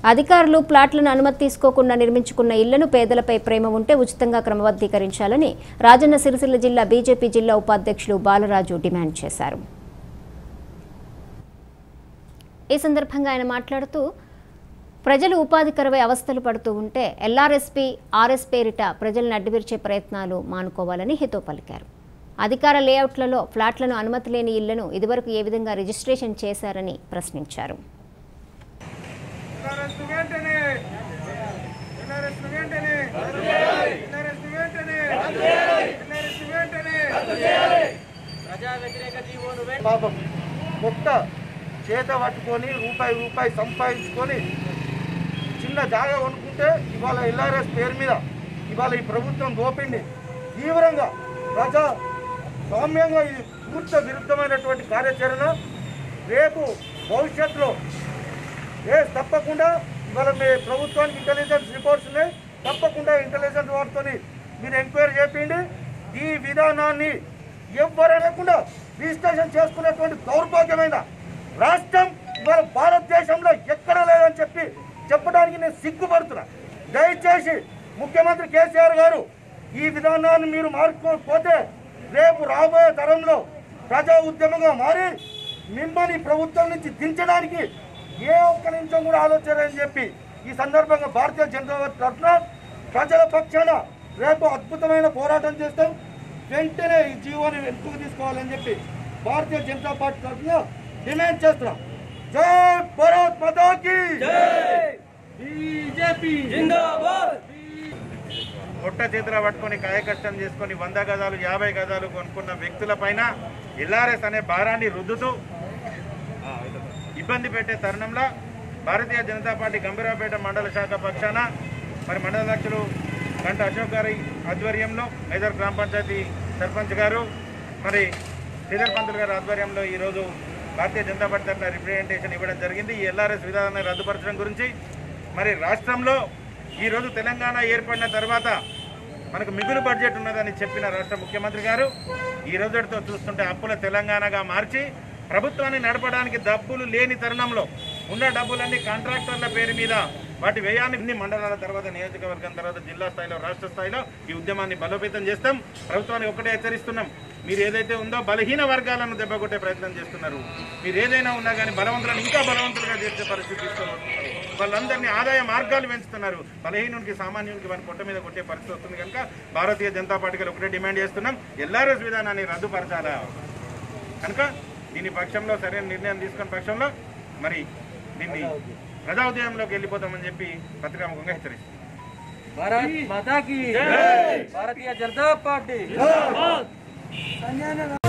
అధికారులు ప్లాట్లను అనుమతి తీసుకోకుండా నిర్మించుకున్న ఇళ్లను పేదలపై ప్రేమ ఉంటే ఉచితంగా క్రమబద్ధీకరించాలని రాజన్న సిరిసిల్ల జిల్లా బీజేపీ జిల్లా ఉపాధ్యక్షులు బాలరాజు డిమాండ్ చేశారు ఈ సందర్భంగా ఆయన మాట్లాడుతూ ప్రజలు ఉపాధి కరువై అవస్థలు పడుతూ ఉంటే ఎల్ఆర్ఎస్పీ ఆర్ఎస్ పేరిట ప్రజలను అడ్డువిరిచే ప్రయత్నాలు మానుకోవాలని హితో పలికారు అధికార లేఅవుట్లలో ఫ్లాట్లను అనుమతి లేని ఇళ్లను ఇదివరకు ఏ విధంగా రిజిస్ట్రేషన్ చేశారని ప్రశ్నించారు ఎల్ఆర్ఎస్ వెంటనే ఎల్ఆర్ఎస్ వెంటనే ఎల్ఆర్ఎస్ వెంటనే ఎల్ఆర్ఎస్ వెంటనే ప్రజా వ్యతిరేక జీవోను పాపం మొక్క చేత పట్టుకొని రూపాయి రూపాయి సంపాదించుకొని చిన్న జాగా కొనుక్కుంటే ఇవాళ ఎల్ఆర్ఎస్ పేరు మీద ఇవాళ ఈ ప్రభుత్వం దోపింది తీవ్రంగా ప్రజా సౌమ్యంగా ఇది పూర్తి విరుద్ధమైనటువంటి కార్యాచరణ రేపు భవిష్యత్తులో ఏ తప్పకుండా ఇవాళ మీ ప్రభుత్వానికి ఇంటెలిజెన్స్ రిపోర్ట్స్ ఉన్నాయి తప్పకుండా ఇంటెలిజెన్స్ వారితో మీరు ఎంక్వైరీ చేయండి ఈ విధానాన్ని ఎవ్వరు అనకుండా రిజిస్ట్రేషన్ చేసుకునేటువంటి దౌర్భాగ్యమైన రాష్ట్రం ఇవాళ భారతదేశంలో ఎక్కడ లేదని చెప్పి చెప్పడానికి నేను సిగ్గుపడుతున్నా దయచేసి ముఖ్యమంత్రి కేసీఆర్ గారు ఈ విధానాన్ని మీరు మార్చుకోకపోతే రేపు రాబోయే తరంలో ప్రజా ఉద్యమంగా మారి మిమ్మల్ని ప్రభుత్వం నుంచి దించడానికి ఏ ఒక్క నిమిషం కూడా ఆలోచన చెప్పి ఈ సందర్భంగా భారతీయ జనతా పార్టీ తరఫున ప్రజల పక్షాన రేపు అద్భుతమైన పోరాటం చేస్తాం వెంటనే ఈ జీవోని వెనుకకు తీసుకోవాలని చెప్పి భారతీయ జనతా పార్టీ తరఫున డిమాండ్ చేస్తున్నాం జై భారత్ మాతాకి బీజేపీ పొట్ట చేతుల పట్టుకొని కాయకష్టం చేసుకొని వంద గదాలు యాభై గదాలు కొనుక్కున్న వ్యక్తుల పైన ఎల్ఆర్ఎస్ అనే భారాన్ని రుద్దుతూ ఇబ్బంది పెట్టే తరుణంలో భారతీయ జనతా పార్టీ గంభీరావుపేట మండల శాఖ పక్షాన మరి మండల అధ్యక్షులు గంట అశోక్ గారి ఆధ్వర్యంలో ఐదర్ గ్రామ పంచాయతీ సర్పంచ్ గారు మరి శ్రీధర్ పంతులు గారి ఆధ్వర్యంలో ఈరోజు భారతీయ జనతా పార్టీ తరఫున రిప్రజెంటేషన్ ఇవ్వడం జరిగింది ఈ ఎల్ఆర్ఎస్ విధానాన్ని రద్దుపరచడం గురించి మరి రాష్ట్రంలో ఈరోజు తెలంగాణ ఏర్పడిన తర్వాత మనకు మిగులు బడ్జెట్ ఉన్నదని చెప్పిన రాష్ట్ర ముఖ్యమంత్రి గారు ఈ రోజుతో చూస్తుంటే అప్పుల తెలంగాణగా మార్చి ప్రభుత్వాన్ని నడపడానికి డబ్బులు లేని తరుణంలో ఉన్న డబ్బులన్నీ కాంట్రాక్టర్ల పేరు మీద వాటి వ్యయాన్ని ఇన్ని మండలాల తర్వాత నియోజకవర్గం తర్వాత జిల్లా స్థాయిలో రాష్ట్ర స్థాయిలో ఈ ఉద్యమాన్ని బలోపేతం చేస్తాం ప్రభుత్వానికి ఒకటే హెచ్చరిస్తున్నాం మీరు ఏదైతే ఉందో బలహీన వర్గాలను దెబ్బకొట్టే ప్రయత్నం చేస్తున్నారు మీరు ఏదైనా ఉన్నా కానీ బలవంతులను ఇంకా బలవంతులుగా చేసే పరిస్థితి తీసుకున్నారు వాళ్ళందరినీ ఆదాయ మార్గాలు పెంచుతున్నారు బలహీనునికి సామాన్యునికి వారి పొట్ట మీద కొట్టే పరిస్థితి వస్తుంది కనుక భారతీయ జనతా పార్టీకి ఒకటే డిమాండ్ చేస్తున్నాం ఎల్ఆర్ఎస్ విధానాన్ని రద్దుపరచాలా కనుక దీని పక్షంలో సరైన నిర్ణయం తీసుకున్న పక్షంలో మరి దీన్ని ప్రజా ఉద్యమంలోకి వెళ్ళిపోతామని చెప్పి పత్రికాముఖంగా హెచ్చరిస్తుంది భారత్ మాతా की भारतीय जनता पार्टी